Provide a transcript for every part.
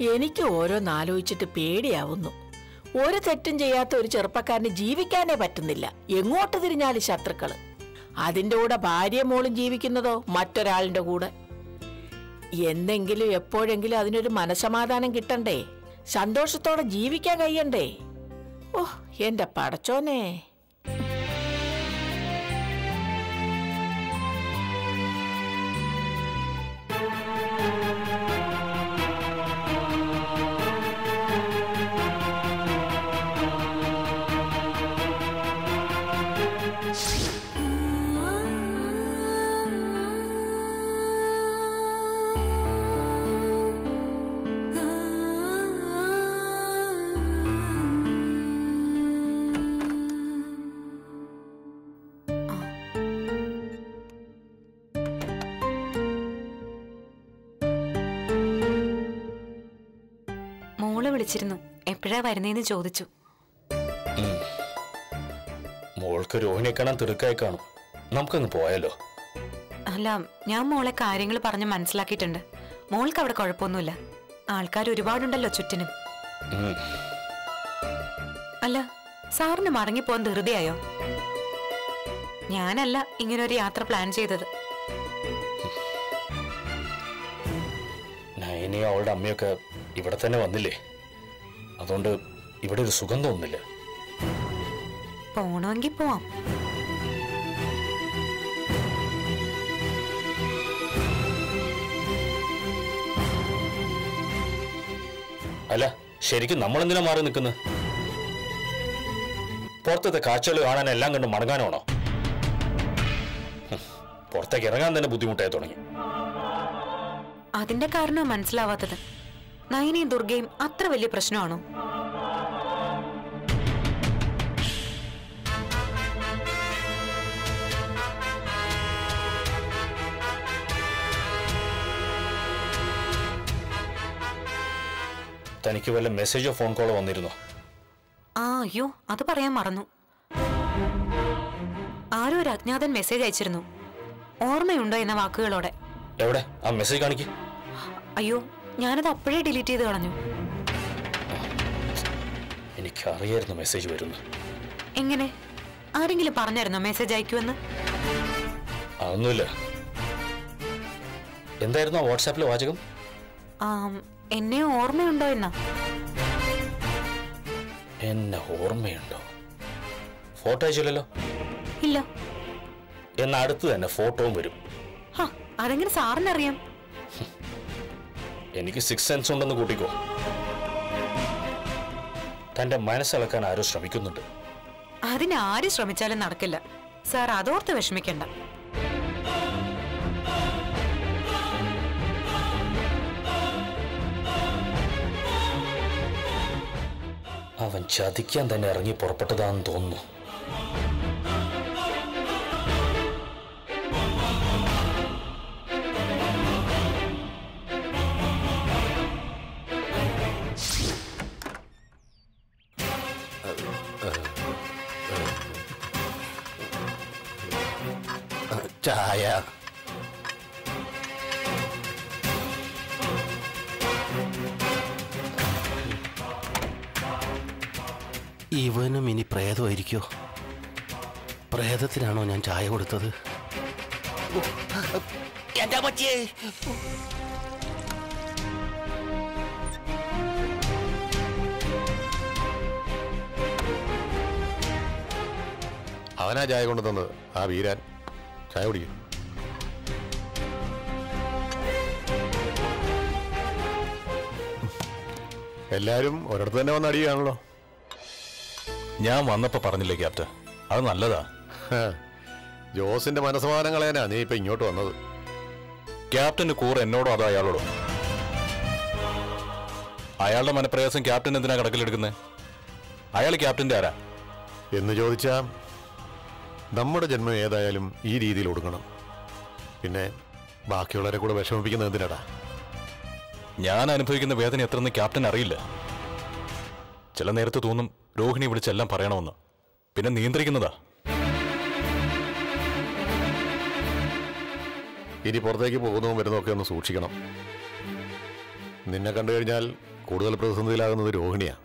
എനിക്ക് ഓരോന്നാലോചിച്ചിട്ട് പേടിയാവുന്നു ഒരു തെറ്റും ചെയ്യാത്ത ഒരു ചെറുപ്പക്കാരന് ജീവിക്കാനേ പറ്റുന്നില്ല എങ്ങോട്ട് തിരിഞ്ഞാലും ശത്രുക്കള് അതിന്റെ കൂടെ ഭാര്യ മോളും ജീവിക്കുന്നതോ മറ്റൊരാളിന്റെ കൂടെ എന്തെങ്കിലും എപ്പോഴെങ്കിലും അതിനൊരു മനസമാധാനം കിട്ടണ്ടേ സന്തോഷത്തോടെ ജീവിക്കാൻ കഴിയണ്ടേ ഓ എന്റെ പടച്ചോനെ മോള് വിളിച്ചിരുന്നു എപ്പോഴാ വരുന്നേന്ന് ചോദിച്ചു മോൾക്ക് രോഹിണിയെ കാണാൻ തിടുക്കായി കാണും നമുക്കങ്ങ് പോയാലോ അല്ല ഞാൻ മോളെ കാര്യങ്ങൾ പറഞ്ഞ് മനസ്സിലാക്കിയിട്ടുണ്ട് മോൾക്ക് അവിടെ കുഴപ്പമൊന്നുമില്ല ആൾക്കാർ ഒരുപാടുണ്ടല്ലോ ചുറ്റിനും ഉം. അല്ല സാറിന് മടങ്ങിപ്പോവാൻ ധൃതിയായോ ഞാനല്ല ഇങ്ങനൊരു യാത്ര പ്ലാൻ ചെയ്തത് നയനയും അവളുടെ അമ്മയൊക്കെ ഇവിടെ തന്നെ വന്നില്ലേ അതുകൊണ്ട് ഇവിടെ ഒരു സുഖം തോന്നുന്നില്ല പോണമെങ്കിൽ പോവാം അല്ല ശരിക്കും നമ്മൾ എന്തിനാ മാറി നിൽക്കുന്നത് പുറത്തത്തെ കാഴ്ചകൾ കാണാൻ എല്ലാം കണ്ട് മടങ്ങാനാണോ ഹും, പുറത്തേക്ക് ഇറങ്ങാൻ തന്നെ ബുദ്ധിമുട്ടായി തുടങ്ങി അതിന്റെ കാരണം മനസ്സിലാവാത്തത് നയനയും ദുർഗയും അത്ര വലിയ പ്രശ്നമാണോ തനിക്ക് വല്ല മെസ്സേജോ ഫോൺ കോളോ വന്നിരുന്നോ ആ അയ്യോ അത് പറയാൻ മറന്നു ആരോ ഒരു അജ്ഞാതൻ മെസ്സേജ് അയച്ചിരുന്നു ഓർമ്മയുണ്ടോ എന്ന വാക്കുകളോടെ എവിടെ ആ മെസ്സേജ് കാണിക്ക് അയ്യോ ഞാനത് അപ്പോഴേ ഡിലീറ്റ് ചെയ്ത് കളഞ്ഞു എനിക്കറിയായിരുന്നു മെസ്സേജ് വരുന്നു എങ്ങനെ ആരെങ്കിലും പറഞ്ഞായിരുന്നോ മെസ്സേജ് അയക്കുമെന്ന് അതൊന്നുമില്ല എന്തായിരുന്നു ആ വാട്സാപ്പിലെ വാചകം ആം, എന്നെ ഓർമ്മയുണ്ടോ എന്നാ എന്നെ ഓർമ്മയുണ്ടോ ഫോട്ടോ അയച്ചില്ലല്ലോ ഇല്ല എന്നാ അടുത്ത് തന്നെ ഫോട്ടോയും വരും ഹ അതെങ്ങനെ സാറിനറിയാം എനിക്ക് സിക്സ് സെൻസ് ഉണ്ടെന്ന് കൂട്ടിക്കോ തന്റെ മനസ്സിളക്കാൻ ആരോ ശ്രമിക്കുന്നുണ്ട് അതിന് ആര് ശ്രമിച്ചാലും നടക്കില്ല സാർ അതോർത്ത് വിഷമിക്കണ്ട അവൻ ചതിക്കാൻ തന്നെ ഇറങ്ങി പുറപ്പെട്ടതാണെന്ന് തോന്നുന്നു ചായ ഇവനും ഇനി പ്രേതമായിരിക്കോ പ്രേതത്തിനാണോ ഞാൻ ചായ കൊടുത്തത് എന്താ പറ്റിയേ അവനാ ചായ കൊണ്ടു തന്നത് ആ വീരാൻ ചായ കുടിക്കും എല്ലാരും ഒരിടത്ത് തന്നെ വന്ന് അടിയുകയാണല്ലോ ഞാൻ വന്നപ്പോ പറഞ്ഞില്ലേ ക്യാപ്റ്റൻ അത് നല്ലതാ ഹ, ജോസിന്റെ മനസ്സമാനം കളയാനാ നീ ഇപ്പൊ ഇങ്ങോട്ട് വന്നത് ക്യാപ്റ്റന്റെ കൂറ് എന്നോടോ അതോ അയാളോടോ അയാളുടെ മനപ്രയാസം ക്യാപ്റ്റൻ എന്തിനാ കടക്കിലെടുക്കുന്നത് അയാൾ ക്യാപ്റ്റന്റെ ആരാ എന്ന് ചോദിച്ചാ നമ്മുടെ ജന്മം ഏതായാലും ഈ രീതിയിൽ ഒടുങ്ങണം പിന്നെ ബാക്കിയുള്ളവരെ കൂടെ വിഷമിപ്പിക്കുന്നത് എന്തിനാടാ ഞാൻ അനുഭവിക്കുന്ന വേദന എത്രയെന്ന് ക്യാപ്റ്റൻ അറിയില്ല ചില നേരത്ത് തോന്നും രോഹിണി വിളിച്ചെല്ലാം പറയണമെന്ന് പിന്നെ നിയന്ത്രിക്കുന്നതാ ഇനി പുറത്തേക്ക് പോകുന്നതും വരുന്നതും ഒക്കെ ഒന്ന് സൂക്ഷിക്കണം നിന്നെ കണ്ടു കഴിഞ്ഞാൽ കൂടുതൽ പ്രതിസന്ധിയിലാകുന്നത് രോഹിണിയാ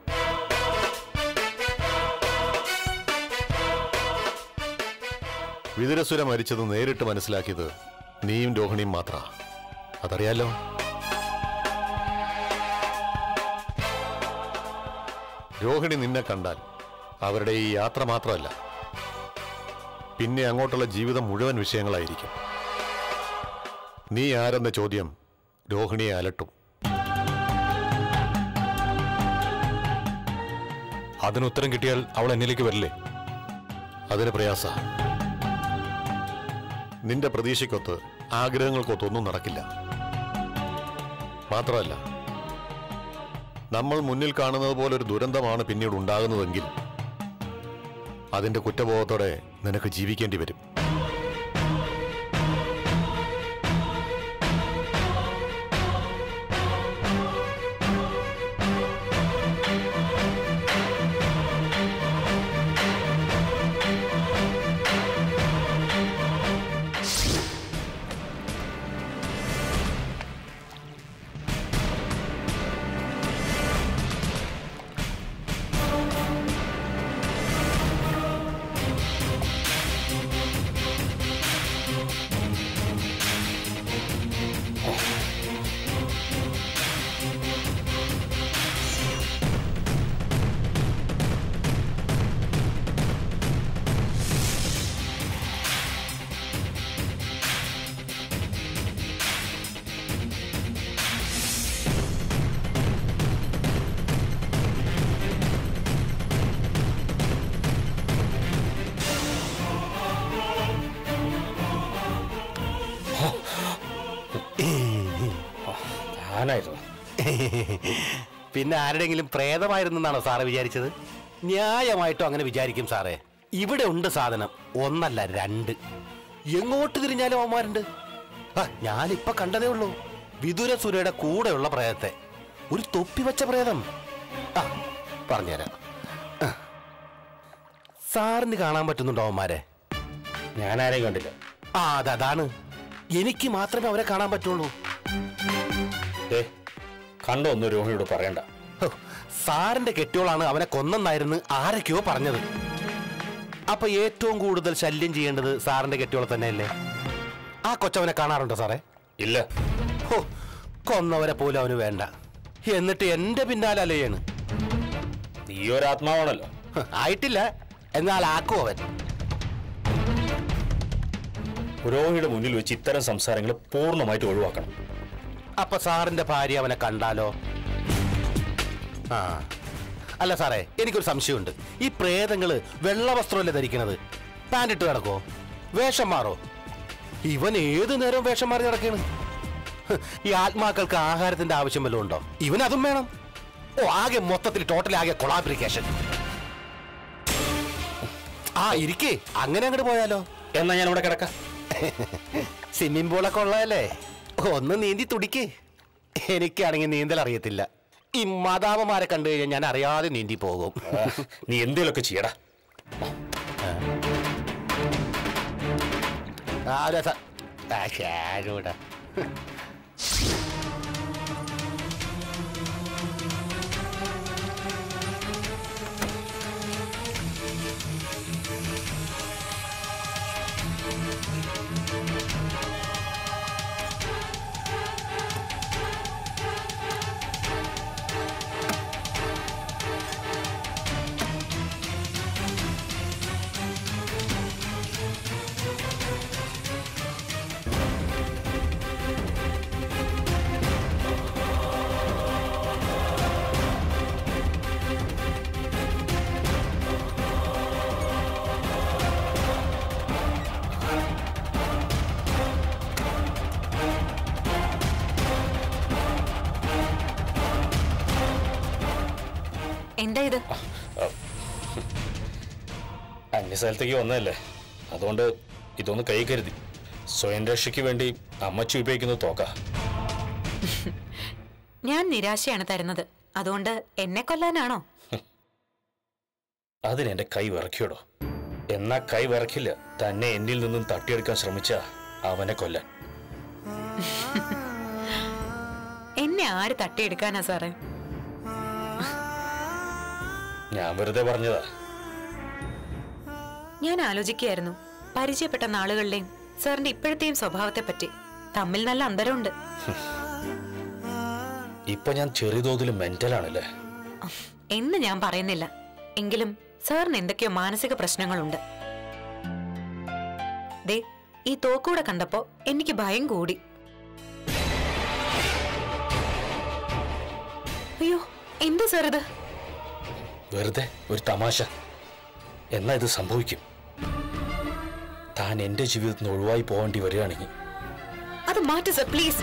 വിതുരസുര മരിച്ചത് നേരിട്ട് മനസ്സിലാക്കിയത് നീയും രോഹിണിയും മാത്ര അതറിയാലോ രോഹിണി നിന്നെ കണ്ടാൽ അവരുടെ ഈ യാത്ര മാത്രമല്ല പിന്നെ അങ്ങോട്ടുള്ള ജീവിതം മുഴുവൻ വിഷയങ്ങളായിരിക്കും നീ ആരെന്ന ചോദ്യം രോഹിണിയെ അലട്ടും അതിന് ഉത്തരം കിട്ടിയാൽ അവൾ എന്നിലേക്ക് വരില്ലേ അതിന് പ്രയാസ നിന്റെ പ്രതീക്ഷയ്ക്കൊത്ത് ആഗ്രഹങ്ങൾക്കൊത്തൊന്നും നടക്കില്ല മാത്രമല്ല നമ്മൾ മുന്നിൽ കാണുന്നത് പോലെ ഒരു ദുരന്തമാണ് പിന്നീട് ഉണ്ടാകുന്നതെങ്കിൽ അതിന്റെ കുറ്റബോധത്തോടെ നിനക്ക് ജീവിക്കേണ്ടി വരും ഞാനായിരുന്നു പിന്നെ ആരുടെങ്കിലും പ്രേതമായിരുന്നെന്നാണോ സാറ് വിചാരിച്ചത് ന്യായമായിട്ടും അങ്ങനെ വിചാരിക്കും സാറേ ഇവിടെ ഉണ്ട് സാധനം ഒന്നല്ല രണ്ട് എങ്ങോട്ട് തിരിഞ്ഞാലും അവന്മാരുണ്ട് ആ ഞാനിപ്പൊ കണ്ടതേ ഉള്ളൂ വിദുരസുരയുടെ കൂടെയുള്ള പ്രേതത്തെ ഒരു തൊപ്പി വെച്ച പ്രേതം ആ പറഞ്ഞുതരാം ആ. സാറിന് കാണാൻ പറ്റുന്നുണ്ടോ അവന്മാരെ ഞാനാരെയും കണ്ടില്ല ആ അതതാണ് എനിക്ക് മാത്രമേ അവരെ കാണാൻ പറ്റുള്ളൂ ഏ കണ്ടോ ഒന്ന് രോഹിണിയോട് പറയണ്ട ഹോ, സാറിന്റെ കെട്ടിയോളാണ് അവനെ കൊന്നെന്നായിരുന്നു ആരൊക്കെയോ പറഞ്ഞത് അപ്പൊ ഏറ്റവും കൂടുതൽ ശല്യം ചെയ്യേണ്ടത് സാറിന്റെ കെട്ടിയോളെ തന്നെയല്ലേ ആ കൊച്ചവനെ കാണാറുണ്ടോ സാറേ ഇല്ല ഹോ കൊന്നവരെ പോലും അവന് വേണ്ട എന്നിട്ട് എന്റെ പിന്നാലെ അലയാണ് നീ ഒരു ആത്മാവാണല്ലോ ഹ്, ആയിട്ടില്ല എന്നാൽ ആക്കും അവൻ രോഹിണിയുടെ മുന്നിൽ വെച്ച് ഇത്തരം സംസാരങ്ങൾ പൂർണ്ണമായിട്ട് ഒഴിവാക്കണം അപ്പൊ സാറിന്റെ ഭാര്യ അവനെ കണ്ടാലോ ആ അല്ല സാറേ എനിക്കൊരു സംശയമുണ്ട് ഈ പ്രേതങ്ങള് വെള്ള വസ്ത്രമല്ലേ ധരിക്കണത് പാൻറ് ഇട്ട് കിടക്കോ വേഷം മാറോ ഇവൻ ഏത് നേരവും വേഷം മാറി നടക്കാണ് ഹ്, ഈ ആത്മാക്കൾക്ക് ആഹാരത്തിന്റെ ആവശ്യം വല്ലതും ഉണ്ടോ ഇവൻ അതും വേണം ഓ ആകെ മൊത്തത്തിൽ ടോട്ടൽ ആകെ കൊളാപ്ലിക്കേഷൻ ആ ഇരിക്കേ അങ്ങനെ അങ്ങോട്ട് പോയാലോ എന്നാ ഞാൻ ഇവിടെ കിടക്കാം സ്വിമ്മിംഗ് പൂളൊക്കെ ഉള്ളതല്ലേ ഒന്ന് നീന്തി തുടിക്ക് എനിക്കാണെങ്കിൽ നീന്തൽ അറിയത്തില്ല ഈ മാതാവന്മാരെ കണ്ടു കഴിഞ്ഞാൽ ഞാൻ അറിയാതെ നീന്തി പോകും ആ, നീ എന്തേലൊക്കെ ചെയ്യടാ ആ, രസ- ആ, ശാരൂടാ. എന്താ ഇത് അന്യ സ്ഥലത്തേക്ക് വന്നതല്ലേ അതുകൊണ്ട് ഇതൊന്ന് കൈ കരുതി സ്വയം രക്ഷയ്ക്ക് വേണ്ടി അമ്മച്ചി ഉപയോഗിക്കുന്നത് തോക്ക ഞാൻ നിരാശയാണ് തരുന്നത് അതുകൊണ്ട് എന്നെ കൊല്ലാനാണോ അതിന് എന്റെ കൈ വിറക്കിയോടോ എന്നാ കൈ വിറക്കില്ല തന്നെ എന്നിൽ നിന്നും തട്ടിയെടുക്കാൻ ശ്രമിച്ച അവനെ കൊല്ലാൻ എന്നെ ആര് തട്ടിയെടുക്കാനാ സാറേ ഞാൻ വെറുതെ പറഞ്ഞതാ ഞാൻ ആലോചിക്കുകയായിരുന്നു പരിചയപ്പെട്ട നാളുകളിലെയും സാറിന്റെ ഇപ്പോഴത്തെയും സ്വഭാവത്തെ പറ്റി തമ്മിൽ നല്ല അന്തരമുണ്ട് ഇപ്പൊ ഞാൻ ചെറിയ തോതിൽ മെന്റലാണല്ലേ എന്ന് ഞാൻ പറയുന്നില്ല എങ്കിലും സാറിന് എന്തൊക്കെയോ മാനസിക പ്രശ്നങ്ങളുണ്ട് ദേ ഈ തോക്കൂടെ കണ്ടപ്പോ എനിക്ക് ഭയം കൂടി അയ്യോ എന്താ സാർ ഇത് വെറുതെ ഒരു തമാശ എന്നാ ഇത് സംഭവിക്കും താൻ എന്റെ ജീവിതത്തിൽ നിന്ന് ഒഴിവായി പോകേണ്ടി വരികയാണെങ്കിൽ അത് മാറ്റി സർ പ്ലീസ്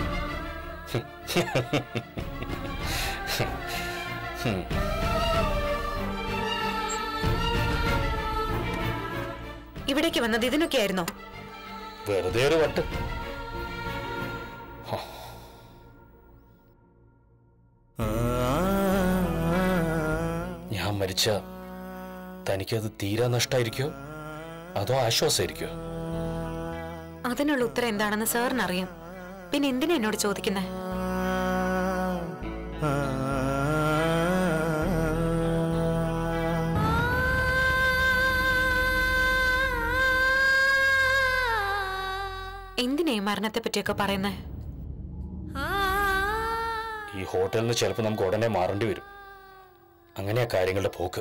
ഇവിടേക്ക് വന്നത് ഇതിനൊക്കെ ആയിരുന്നോ വെറുതെ ഒരു വട്ട് ഹോ. ഞാൻ മരിച്ച തനിക്കത് തീരാ നഷ്ടായിരിക്കോ അതോ ആശ്വാസമായിരിക്കോ അതിനുള്ള ഉത്തരം എന്താണെന്ന് സാറിന് അറിയാം പിന്നെ എന്തിനാ എന്നോട് ചോദിക്കുന്നേ എന്തിനാ ഈ മരണത്തെ പറ്റിയൊക്കെ പറയുന്നേ ഈ ഹോട്ടലിൽ നിന്ന് ചിലപ്പോൾ നമുക്ക് ഉടനെ മാറേണ്ടി വരും അങ്ങനെയാ കാര്യങ്ങളുടെ പോക്ക്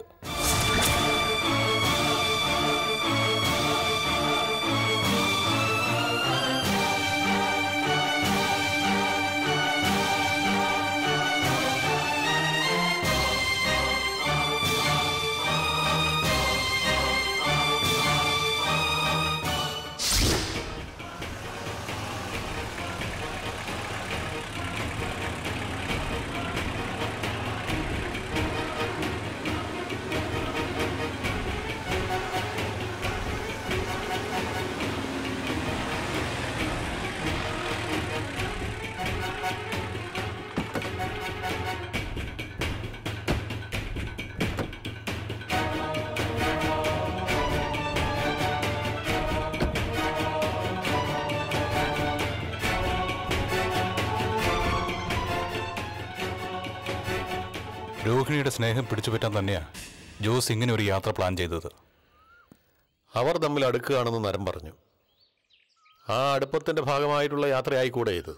രോഹിണിയുടെ സ്നേഹം പിടിച്ചുപറ്റാൻ തന്നെയാ ജോസ് ഇങ്ങനെ ഒരു യാത്ര പ്ലാൻ ചെയ്തത് അവർ തമ്മിൽ അടുക്കുകയാണെന്ന് നരം പറഞ്ഞു ആ അടുപ്പത്തിന്റെ ഭാഗമായിട്ടുള്ള യാത്രയായിക്കൂടെ ഇത്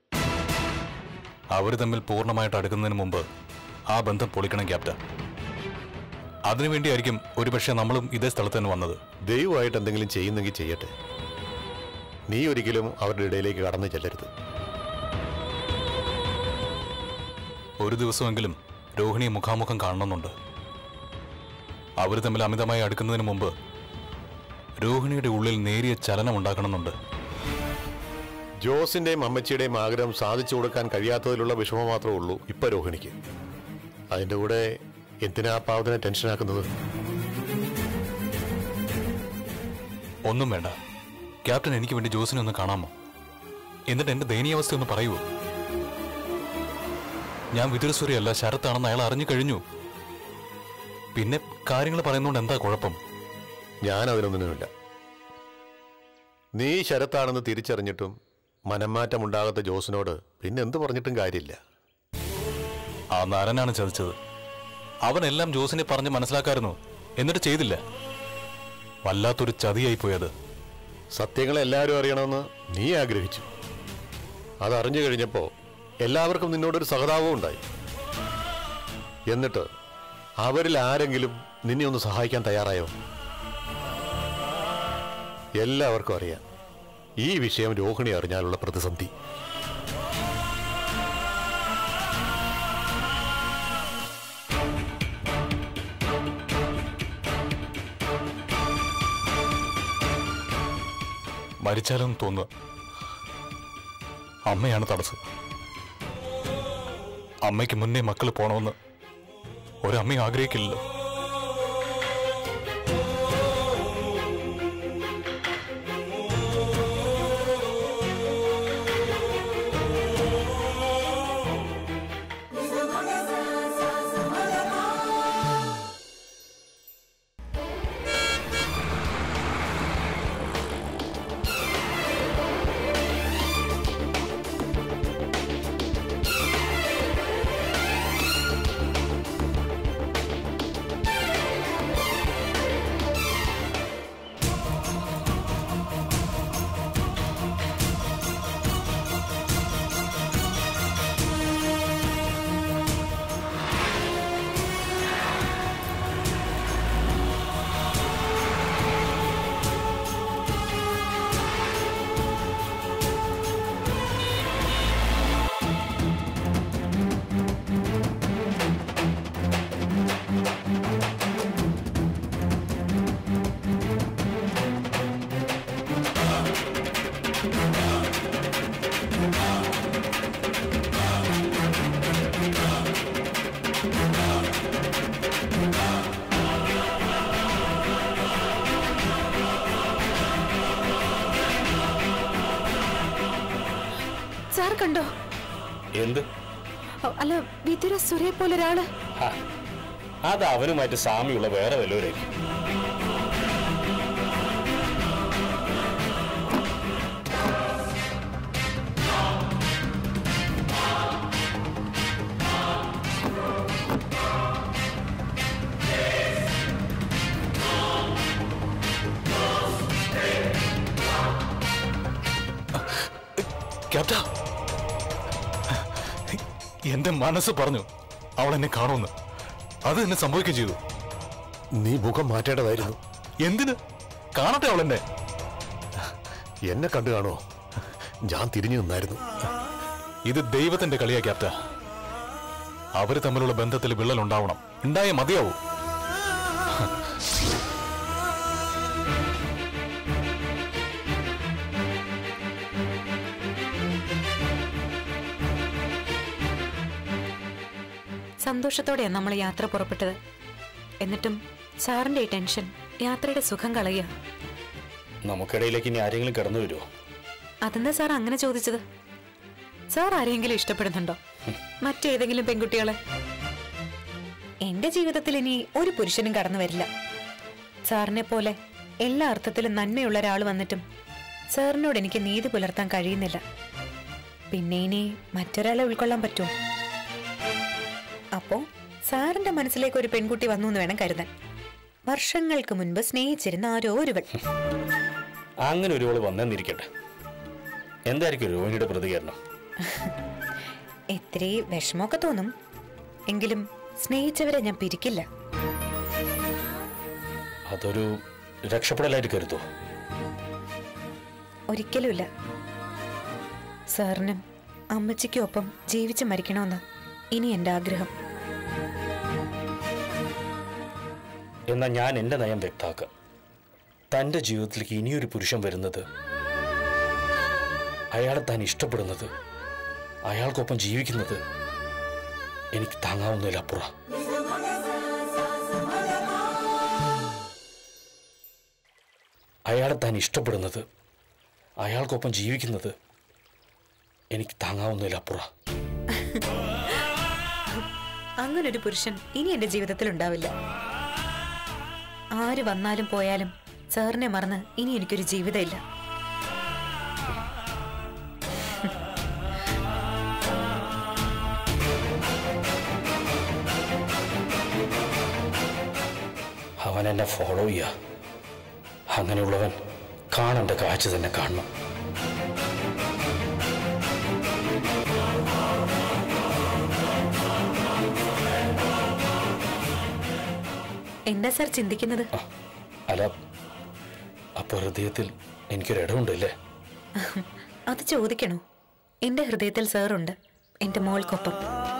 അവർ തമ്മിൽ പൂർണ്ണമായിട്ട് അടുക്കുന്നതിന് മുമ്പ് ആ ബന്ധം പൊളിക്കണം ക്യാപ്റ്റൻ അതിനുവേണ്ടിയായിരിക്കും ഒരുപക്ഷെ നമ്മളും ഇതേ സ്ഥലത്ത് തന്നെ വന്നത് ദൈവമായിട്ട് എന്തെങ്കിലും ചെയ്യുന്നെങ്കിൽ ചെയ്യട്ടെ നീ ഒരിക്കലും അവരുടെ ഇടയിലേക്ക് കടന്നു ചെല്ലരുത് ഒരു ദിവസമെങ്കിലും രോഹിണിയെ മുഖാമുഖം കാണണമെന്നുണ്ട് അവർ തമ്മിൽ അമിതമായി അടുക്കുന്നതിന് മുമ്പ് രോഹിണിയുടെ ഉള്ളിൽ നേരിയ ചലനം ഉണ്ടാക്കണമെന്നുണ്ട് ജോസിന്റെയും അമ്മച്ചിയുടെയും ആഗ്രഹം സാധിച്ചു കൊടുക്കാൻ കഴിയാത്തതിലുള്ള വിഷമം മാത്രമേ ഉള്ളൂ ഇപ്പൊ രോഹിണിക്ക് അതിന്റെ കൂടെ എന്തിനാ ആ പാവത്തിനെ ടെൻഷനാക്കുന്നത് ഒന്നും വേണ്ട ക്യാപ്റ്റൻ എനിക്ക് വേണ്ടി ജോസിനെ ഒന്ന് കാണാമോ എന്നിട്ട് എന്റെ ദയനീയാവസ്ഥ ഒന്ന് പറയൂ ഞാൻ വിതുരസൂര്യല്ല ശരത്താണെന്ന് അയാൾ അറിഞ്ഞു കഴിഞ്ഞു പിന്നെ കാര്യങ്ങൾ പറയുന്നതുകൊണ്ട് എന്താ കുഴപ്പം ഞാൻ അതിനൊന്നിനുമില്ല നീ ശരത്താണെന്ന് തിരിച്ചറിഞ്ഞിട്ടും മനംമാറ്റം ഉണ്ടാകാത്ത ജോസിനോട് പിന്നെ എന്ത് പറഞ്ഞിട്ടും കാര്യമില്ല ആ നരനാണ് ചതിച്ചത് അവനെല്ലാം ജോസിനെ പറഞ്ഞ് മനസ്സിലാക്കായിരുന്നു എന്നിട്ട് ചെയ്തില്ല വല്ലാത്തൊരു ചതിയായി പോയത് സത്യങ്ങൾ എല്ലാവരും അറിയണമെന്ന് നീ ആഗ്രഹിച്ചു അതറിഞ്ഞു കഴിഞ്ഞപ്പോ എല്ലാവർക്കും നിന്നോടൊരു സഹതാപവും ഉണ്ടായി എന്നിട്ട് അവരിൽ ആരെങ്കിലും നിന്നെ ഒന്ന് സഹായിക്കാൻ തയ്യാറായോ എല്ലാവർക്കും അറിയാം ഈ വിഷയം രോഹിണി അറിഞ്ഞാലുള്ള പ്രതിസന്ധി മരിച്ചാലെന്ന് തോന്നുക അമ്മയാണ് തടസ്സം അമ്മയ്ക്ക് മുന്നേ മക്കൾ പോണമെന്ന് ഒരമ്മയും ആഗ്രഹിക്കില്ലല്ലോ സാർ കണ്ടോ എന്ത് ഓ, അല്ല വിതുര സുരയെ പോലെ ഒരാള് ഹാ, അത് അവനുമായിട്ട് സാമ്യമുള്ള വേറെ വല്ലവരായിരിക്കും ക്യാപ്റ്റ എന്റെ മനസ്സ് പറഞ്ഞു അവൾ എന്നെ കാണുമെന്ന് അത് തന്നെ സംഭവിക്കുകയും ചെയ്തു നീ മുഖം മാറ്റേണ്ടതായിരുന്നു എന്തിന് കാണട്ടെ അവൾ എന്നെ എന്നെ കണ്ടു കാണോ ഞാൻ തിരിഞ്ഞു നിന്നായിരുന്നു ഇത് ദൈവത്തിന്റെ കളിയാ ക്യാപ്റ്റ അവര് തമ്മിലുള്ള ബന്ധത്തിൽ വിള്ളൽ ഉണ്ടാവണം ഉണ്ടായേ മതിയാവൂ സന്തോഷത്തോടെയാണ് നമ്മൾ യാത്ര പുറപ്പെട്ടത് എന്നിട്ടും സാറിന്റെ ഈ ടെൻഷൻ യാത്രയുടെ സുഖം കളയുക നമുക്കിടയിലേക്ക് ഇനി ആരെങ്കിലും കടന്നു വരുമോ അതെന്താ സാർ അങ്ങനെ ചോദിച്ചത് സാർ ആരെങ്കിലും ഇഷ്ടപ്പെടുന്നുണ്ടോ മറ്റേതെങ്കിലും പെൺകുട്ടികളെ എന്റെ ജീവിതത്തിൽ ഇനി ഒരു പുരുഷനും കടന്നു വരില്ല സാറിനെ പോലെ എല്ലാ അർത്ഥത്തിലും നന്മയുള്ള ഒരാൾ വന്നിട്ടും സാറിനോട് എനിക്ക് നീതി പുലർത്താൻ കഴിയുന്നില്ല പിന്നെ ഇനി മറ്റൊരാളെ ഉൾക്കൊള്ളാൻ പറ്റുമോ അപ്പോ സാറിന്റെ മനസ്സിലേക്ക് ഒരു പെൺകുട്ടി വന്നു എന്ന് വേണം കരുതാൻ വർഷങ്ങൾക്ക് മുൻപ് സ്നേഹിച്ചിരുന്ന ആരോ ഒരുവൾ അങ്ങനെ ഒരുവള് വന്നെന്നിരിക്കട്ടെ എന്തായിരിക്കും രോഹിണിയുടെ പ്രതികരണം ഇത്തിരി വിഷമമൊക്കെ തോന്നും എങ്കിലും സ്നേഹിച്ചവരെ ഞാൻ പിരിക്കില്ല അതൊരു രക്ഷപ്പെടലായിട്ട് കരുതോ ഒരിക്കലുമില്ല സാറിനും അമ്മച്ചിക്കും ഒപ്പം ജീവിച്ച് മരിക്കണമെന്ന് ഇനി എൻ്റെ ആഗ്രഹം എന്നാൽ ഞാൻ എൻ്റെ നയം വ്യക്താക്കാം തൻ്റെ ജീവിതത്തിലേക്ക് ഇനിയൊരു പുരുഷൻ വരുന്നത് അയാളെ താൻ ഇഷ്ടപ്പെടുന്നത് അയാൾക്കൊപ്പം ജീവിക്കുന്നത് എനിക്ക് താങ്ങാവുന്നതിലപ്പുറം അയാളെ താൻ ഇഷ്ടപ്പെടുന്നത് അയാൾക്കൊപ്പം ജീവിക്കുന്നത് എനിക്ക് താങ്ങാവുന്നതിലപ്പുറം അങ്ങനൊരു പുരുഷൻ ഇനി എൻ്റെ ജീവിതത്തിൽ ഉണ്ടാവില്ല ആര് വന്നാലും പോയാലും സാറിനെ മറന്ന് ഇനി എനിക്കൊരു ജീവിതമില്ല അവൻ എന്നെ ഫോളോ ചെയ്യുക അങ്ങനെയുള്ളവൻ കാണേണ്ട കാഴ്ച തന്നെ കാണണം എന്താ സാർ ചിന്തിക്കുന്നത് ആ, അല്ല അപ്പൊ ഹൃദയത്തിൽ എനിക്കൊരിടമുണ്ടല്ലേ അത് ചോദിക്കണോ എൻ്റെ ഹൃദയത്തിൽ സാറുണ്ട് എൻ്റെ മോൾക്കൊപ്പം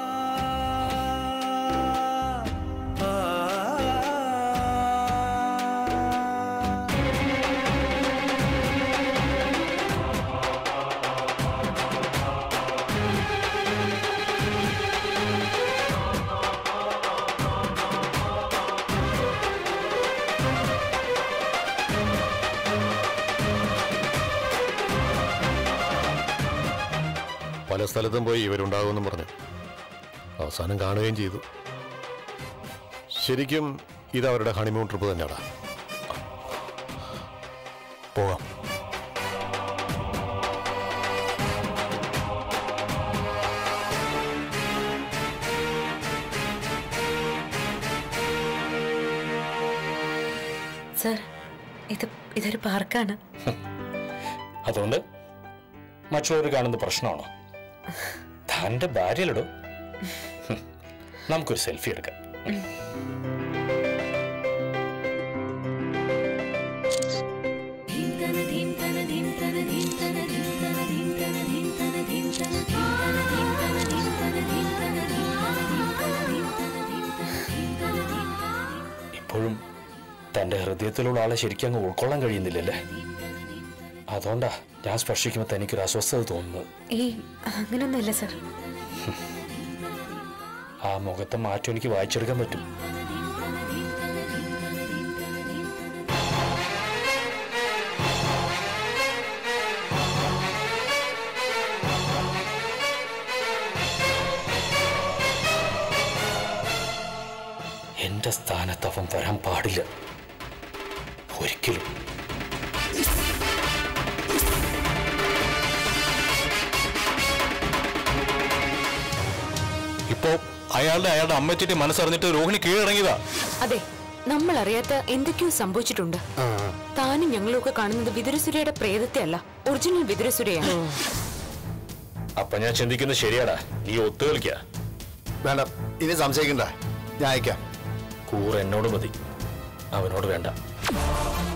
പല സ്ഥലത്തും പോയി ഇവരുണ്ടാകുമെന്നും പറഞ്ഞു അവസാനം കാണുകയും ചെയ്തു ശരിക്കും ഇത് അവരുടെ ഹണിമൂൺ ട്രിപ്പ് തന്നെയാടാ പോകാം സാർ ഇത് ഇതൊരു പാർക്കാണ് അതുകൊണ്ട് മറ്റുള്ളവർ കാണുന്ന പ്രശ്നമാണോ തൻ്റെ ഭാര്യയിലിടോ ഹും, നമുക്കൊരു സെൽഫി എടുക്കാം ഇപ്പോഴും തൻ്റെ ഹൃദയത്തിലുള്ള ആളെ ശരിക്കും അങ്ങ് ഉൾക്കൊള്ളാൻ കഴിയുന്നില്ലല്ലേ അതുകൊണ്ടാ ഞാൻ സ്പർശിക്കുമ്പോൾ തനിക്കൊരു അസ്വസ്ഥത തോന്നുന്നത് ഏയ് അങ്ങനൊന്നുമില്ല സാർ ആ മുഖത്തെ മാറ്റം എനിക്ക് വായിച്ചെടുക്കാൻ പറ്റും എന്റെ സ്ഥാനത്ത് അവൻ വരാൻ പാടില്ല ഒരിക്കലും ഇപ്പോ അയാളുടെ അയാളുടെ അമ്മച്ചിട്ട് മനസ്സറിഞ്ഞിട്ട് രോഹിണി കീഴടങ്ങിയതാ അതെ നമ്മൾ അറിയാത്ത എന്തൊക്കെയോ സംഭവിച്ചിട്ടുണ്ട് താനും ഞങ്ങളും ഒക്കെ കാണുന്നത് വിതുരസുരയുടെ പ്രേതത്തെ അല്ല ഒറിജിനൽ വിതുരസുരയാണ് അപ്പൊ ഞാൻ ചിന്തിക്കുന്നത് ശരിയാടാ നീ ഒത്തു കളിക്ക വേണ്ട ഇനി സംശയിക്കണ്ട ഞാൻ അയക്കാം കൂറ് എന്നോട് മതി അവനോട് വേണ്ട